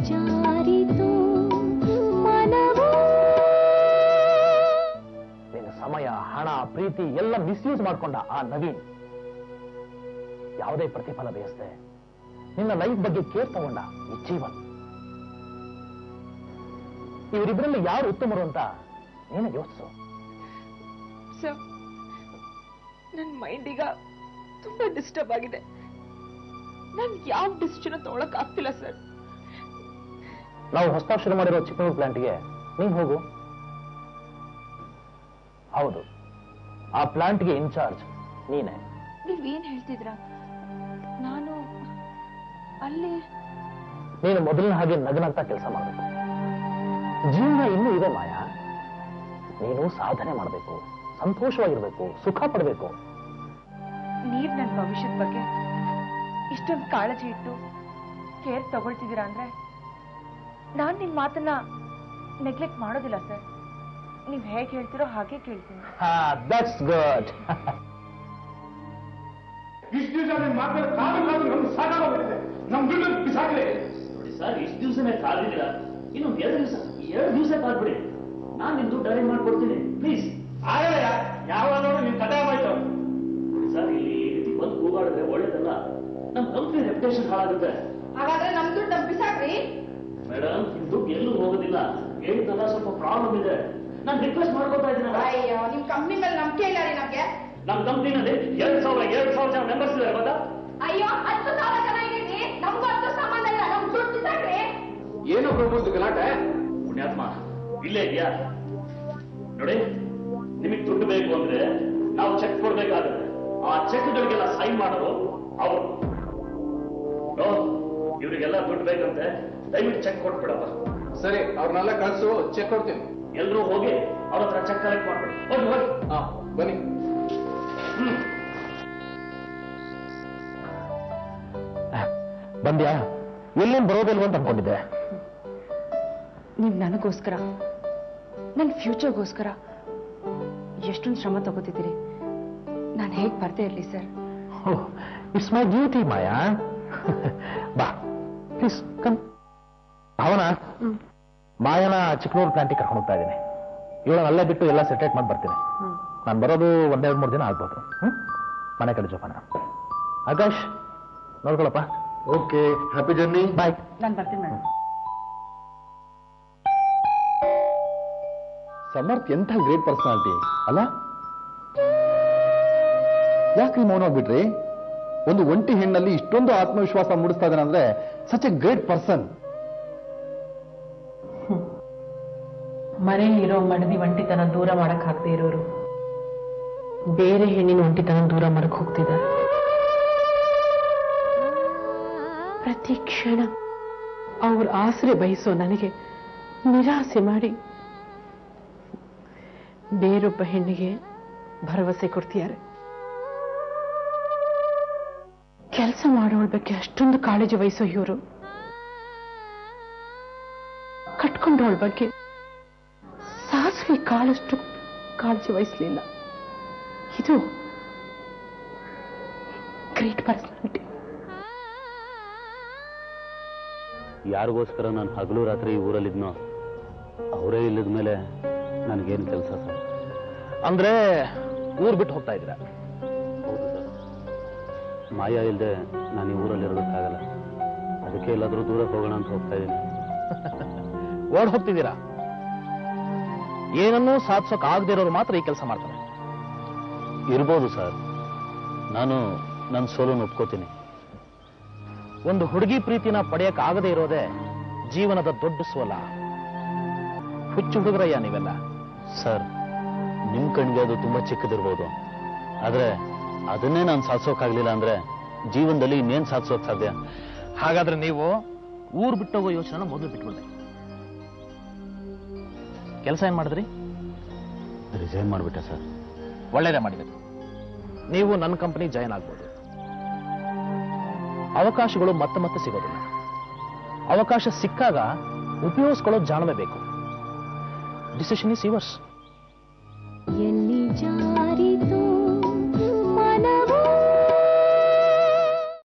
ಜಾರಿತು ಮನವು ನಿನ್ನ ಸಮಯ ಹಣ ಪ್ರೀತಿ ಎಲ್ಲ ಮಿಸ್ಯೂಸ್ ಮಾಡ್ಕೊಂಡ ಆ ನವೀನ್ ಯಾವುದೇ ಪ್ರತಿಫಲ ಬಯಸ್ದೆ ನಿನ್ನ ಲೈಫ್ ಬಗ್ಗೆ ಕೇರ್ ತಗೊಂಡ ಈ ಜೀವನ್ ಇವರಿಬ್ಬರಲ್ಲಿ ಯಾರು ಉತ್ತಮರು ಅಂತ ನೀನು ಯೋಚಿಸು ಸರ್ ನನ್ನ ಮೈಂಡ್ ಈಗ ತುಂಬಾ ಡಿಸ್ಟರ್ಬ್ ಆಗಿದೆ ನಾನು ಯಾವ ಡಿಸಿಷನ್ ತಗೊಳಕ್ ಆಗ್ತಿಲ್ಲ ಸರ್ ನಾವು ಹೊಸದಾಗಿ ಶುರು ಮಾಡಿರೋ ಚಿಕ್ಕಮಗಳೂರು ಪ್ಲಾಂಟ್ಗೆ ನೀನ್ ಹೋಗು ಹೌದು ಆ ಪ್ಲಾಂಟ್ಗೆ ಇನ್ಚಾರ್ಜ್ ನೀನೇ ನೀವೇನ್ ಹೇಳ್ತಿದ್ರ ನಾನು ಅಲ್ಲಿ ನೀನು ಮೊದಲಿನ ಹಾಗೆ ನಗನಗ್ತಾ ಕೆಲಸ ಮಾಡಬೇಕು ಜೀವನ ಇನ್ನೂ ಇದೆ ಮಾಯಾ ನೀನು ಸಾಧನೆ ಮಾಡಬೇಕು ಸಂತೋಷವಾಗಿರ್ಬೇಕು ಸುಖ ಪಡಬೇಕು ನೀವ್ ನನ್ನ ಭವಿಷ್ಯದ ಬಗ್ಗೆ ಇಷ್ಟೊಂದು ಕಾಳಜಿ ಇಟ್ಟು ಕೇರ್ ತಗೊಳ್ತಿದ್ದೀರಾ ಅಂದ್ರೆ ನಾನ್ ನಿಮ್ ಮಾತನ್ನ ನೆಗ್ಲೆಕ್ಟ್ ಮಾಡೋದಿಲ್ಲ ಸರ್ ನೀವ್ ಹೇಗೆ ಹೇಳ್ತಿರೋ ಹಾಗೆ ಕೇಳ್ತೀನಿ ದಟ್ಸ್ ಗುಡ್ ಇಷ್ಟು ದಿವಸ ನಿಮ್ಮ ಮಾತಾಡ ಕಾಲ ನಮ್ಗೆ ಸಾಕಾಗೋಗ್ಬಿಟ್ಟಿದೆ ನಮ್ ದುಡ್ಡು ಬಿಸಾಕ್ಲಿ ನೋಡಿ ಸರ್ ಇಷ್ಟು ದಿವಸನೇ ಕಾದಿದ್ದೀರಾ ಇನ್ನೊಂದು ಎರಡು ದಿವಸ ಎರಡು ದಿವಸ ಕಾದ್ಬಿಡಿ ನಾನು ನಿಮ್ ದುಡ್ಡು ಅರೇಂಜ್ ಮಾಡ್ಕೊಡ್ತೀನಿ ಪ್ಲೀಸ್ ಆಗಲ್ಲ ಯಾವಾಗ ನೋಡಿ ನೀನ್ ಕಥೆ ಆಗೋಯ್ತು ನೋಡಿ ಸರ್ ಇಲ್ಲಿ ಈ ರೀತಿ ಬಂದು ಕೂಗಾಡಿದ್ರೆ ಒಳ್ಳೇದಲ್ಲ ನಮ್ಮ ಕಂಪ್ನಿ ರೆಪ್ಯುಟೇಷನ್ ಹಾಳಾಗುತ್ತೆ ಹಾಗಾದ್ರೆ ನಮ್ ದುಡ್ಡು ನಮ್ ಬಿಸಾಕ್ರಿ ಮೇಡಮ್ ನಿಮ್ ದುಡ್ಡು ಎಲ್ಲೂ ಹೋಗೋದಿಲ್ಲ ಹೇಳಿದ್ನಲ್ಲ ಸ್ವಲ್ಪ ಪ್ರಾಬ್ಲಮ್ ಇದೆ ನಾನು ರಿಕ್ವೆಸ್ಟ್ ಮಾಡ್ಕೊತಾ ಇದ್ದೀನಲ್ಲ ಅಯ್ಯೋ ನಿಮ್ ಕಂಪ್ನಿ ಮೇಲೆ ನಂಬಿಕೆ ಇಲ್ಲ ರೀ ನಮ್ಗೆ ನಮ್ಮ ಕಂಪ್ನಿನಲ್ಲಿ ಎರಡ್ ಸಾವಿರ ಎರಡ್ ಸಾವಿರ ಜನ ಮೆಂಬರ್ಸ್ ಇದ್ದಾರೆ ಗೊತ್ತಾ ಅಯ್ಯೋ ಹತ್ತು ಸಾವಿರ ಜನ ಇದೀನಿ ನಮ್ಗೂ ಹತ್ತು ಸಂಬಂಧ ಇಲ್ಲ ನಮ್ ದುಡ್ಡು ಬಿಸಾಕ್ರಿ ಏನು ಪ್ರಭು ಗಲಾಟೆ ಪುಣ್ಯಾತ್ಮ ಇಲ್ಲೇ ಇದೆಯಾ ನೋಡಿ ನಿಮಗೆ ದುಡ್ಡು ಬೇಕು ಅಂದ್ರೆ ನಾವು ಚೆಕ್ ಕೊಡ್ಬೇಕಾಗುತ್ತೆ ಆ ಚೆಕ್ಗಳಿಗೆಲ್ಲ ಸೈನ್ ಮಾಡೋದು ಅವರು ನೋ, ಇವ್ರಿಗೆಲ್ಲ ದುಡ್ಡು ಬೇಕಂತೆ ದಯವಿಟ್ಟು ಚೆಕ್ ಕೊಟ್ಬಿಡಪ್ಪ ಸರಿ ಅವ್ರನ್ನೆಲ್ಲ ಕಳ್ಸು ಚೆಕ್ ಕೊಡ್ತೀನಿ ಎಲ್ರೂ ಹೋಗಿ ಅವ್ರ ಹತ್ರ ಚೆಕ್ ಕಲೆಕ್ಟ್ ಮಾಡ್ಬಿಡಿ ಹೋಗಿ ಹೋಗಿ ಹಾ ಬನ್ನಿ ಹ್ಮ್ ಬಂದ್ಯಾ ಎಲ್ಲಿಂದ ಬರೋದಿಲ್ವ ಅಂತ ಅನ್ಕೊಂಡಿದ್ದೆ ನೀವ್ ನನಗೋಸ್ಕರ ನನ್ನ ಫ್ಯೂಚರ್ಗೋಸ್ಕರ ಎಷ್ಟೊಂದು ಶ್ರಮ ತಗೋತಿದ್ದೀರಿ ನಾನು ಹೇಗೆ ಬರ್ದೇ ಇರಲಿ sir it's my duty Maya ಬಾ ಪ್ಲೀಸ್ ಕಮ್ ಅವನ ಮಾಯನ ಚಿಕ್ಕನೂರು ಪ್ಲಾಂಟಿಗೆ ಕರ್ಕೊಂಡು ಹೋಗ್ತಾ ಇದ್ದೀನಿ ಇವಳನ್ನ ಅಲ್ಲೇ ಬಿಟ್ಟು ಎಲ್ಲ ಸೆಟೇಟ್ ಮಾಡಿ ಬರ್ತೀನಿ ನಾನು ಬರೋದು ಒಂದೆರಡು ಮೂರು ದಿನ ಆಗ್ಬೋದು ಹ್ಮ್ ಮನೆ ಕಡೆ ಜೋಪಾನ ಆಕಾಶ್ ನೋಡ್ಕೊಳಪ್ಪ ಓಕೆ ಹ್ಯಾಪಿ ಜರ್ನಿ ಬಾಯ್ ನಾನು ಬರ್ತೀನಿ ಮೇಡಮ್ ಸಮರ್ಥ್ ಎಂಥ ಗ್ರೇಟ್ ಪರ್ಸನಾಲಿಟಿ ಅಲ್ಲ ಯಾಕೆ ನೀವು ಮೌನವಾಗ್ಬಿಟ್ರಿ ಒಂದು ಒಂಟಿ ಹೆಣ್ಣಲ್ಲಿ ಇಷ್ಟೊಂದು ಆತ್ಮವಿಶ್ವಾಸ ಮೂಡಿಸ್ತಾ ಇದ್ದಾನೆ ಅಂದ್ರೆ ಸಚ್ ಎ ಗ್ರೇಟ್ ಪರ್ಸನ್ ಮನೆಯಲ್ಲಿರೋ ಮಡದಿ ಒಂಟಿತನ ದೂರ ಮಾಡಕ್ ಆಗದೆ ಇರೋರು ಬೇರೆ ಹೆಣ್ಣಿನ ಒಂಟಿತನ ದೂರ ಮಾಡಕ್ ಹೋಗ್ತಿದ್ದಾರೆ ಪ್ರತಿ ಕ್ಷಣ ಅವ್ರ ಆಸರೆ ಬಯಸೋ ನನಗೆ ನಿರಾಸೆ ಮಾಡಿ ಬೇರೊಬ್ಬ ಹೆಣ್ಣಿಗೆ ಭರವಸೆ ಕೊಡ್ತಿದ್ದಾರೆ ಕೆಲಸ ಮಾಡೋಳ ಬಗ್ಗೆ ಅಷ್ಟೊಂದು ಕಾಳಜಿ ವಹಿಸೋ ಇವರು ಕಟ್ಕೊಂಡವಳ ಬಗ್ಗೆ ಸಾಸಿವೆ ಕಾಳಷ್ಟು ಕಾಳಜಿ ವಹಿಸಲಿಲ್ಲ ಇದು ಗ್ರೇಟ್ ಪರ್ಸನಾಲಿಟಿ ಯಾರಿಗೋಸ್ಕರ ನಾನು ಹಗಲು ರಾತ್ರಿ ಈ ಊರಲ್ಲಿದ್ನೋ ಅವರೇ ಇಲ್ಲದ ಮೇಲೆ ನನಗೇನು ಕೆಲಸ ಸರ್ ಅಂದ್ರೆ ಊರ್ ಬಿಟ್ಟು ಹೋಗ್ತಾ ಇದ್ದೀರಾ ಹೌದು ಸರ್ ಮಾಯಾ ಇಲ್ಲದೆ ನಾನು ಈ ಊರಲ್ಲಿ ಇರೋದಕ್ಕಾಗಲ್ಲ ಅದಕ್ಕೆ ಎಲ್ಲಾದರೂ ದೂರ ಹೋಗೋಣ ಅಂತ ಹೋಗ್ತಾ ಇದ್ದೀನಿ ಓಡ್ ಹೋಗ್ತಿದ್ದೀರಾ ಏನನ್ನೂ ಸಾಧಿಸೋಕ್ ಆಗದೆ ಇರೋರು ಮಾತ್ರ ಈ ಕೆಲಸ ಮಾಡ್ತಾರೆ ಇರ್ಬೋದು ಸರ್ ನಾನು ನನ್ನ ಸೋಲನ್ನು ಒಪ್ಕೋತೀನಿ ಒಂದು ಹುಡುಗಿ ಪ್ರೀತಿನ ಪಡೆಯಕ್ ಆಗದೆ ಇರೋದೇ ಜೀವನದ ದೊಡ್ಡ ಸೋಲ ಹುಚ್ಚು ಹುಡುಗರಯ್ಯ ನೀವೆಲ್ಲ ಸರ್ ನಿಮ್ಮ ಕಣ್ಗೆ ಅದು ತುಂಬಾ ಚಿಕ್ಕದಿರ್ಬೋದು ಆದ್ರೆ ಅದನ್ನೇ ನಾನು ಸಾಧಿಸೋಕ್ಕಾಗ್ಲಿಲ್ಲ ಅಂದ್ರೆ ಜೀವನದಲ್ಲಿ ಇನ್ನೇನ್ ಸಾಧಿಸೋಕ್ ಸಾಧ್ಯ ಹಾಗಾದ್ರೆ ನೀವು ಊರ್ ಬಿಟ್ಟೋಗೋ ಯೋಚನೆ ಮೊದಲು ಬಿಟ್ಬಿಡ್ದೆ ಕೆಲಸ ಏನ್ ಮಾಡಿದ್ರಿ ರಿಸೈನ್ ಮಾಡ್ಬಿಟ್ಟೆ ಸರ್ ಒಳ್ಳೇದೇ ಮಾಡಿದ್ರಿ ನೀವು ನನ್ನ ಕಂಪನಿ ಜಾಯಿನ್ ಆಗ್ಬೋದು ಅವಕಾಶಗಳು ಮತ್ತೆ ಮತ್ತೆ ಸಿಗೋದಿಲ್ಲ ಅವಕಾಶ ಸಿಕ್ಕಾಗ ಉಪಯೋಗಿಸ್ಕೊಳ್ಳೋ ಜಾಣವೇ ಬೇಕು ಡಿಸಿಷನ್ ಇಸ್ ಯುವರ್ಸ್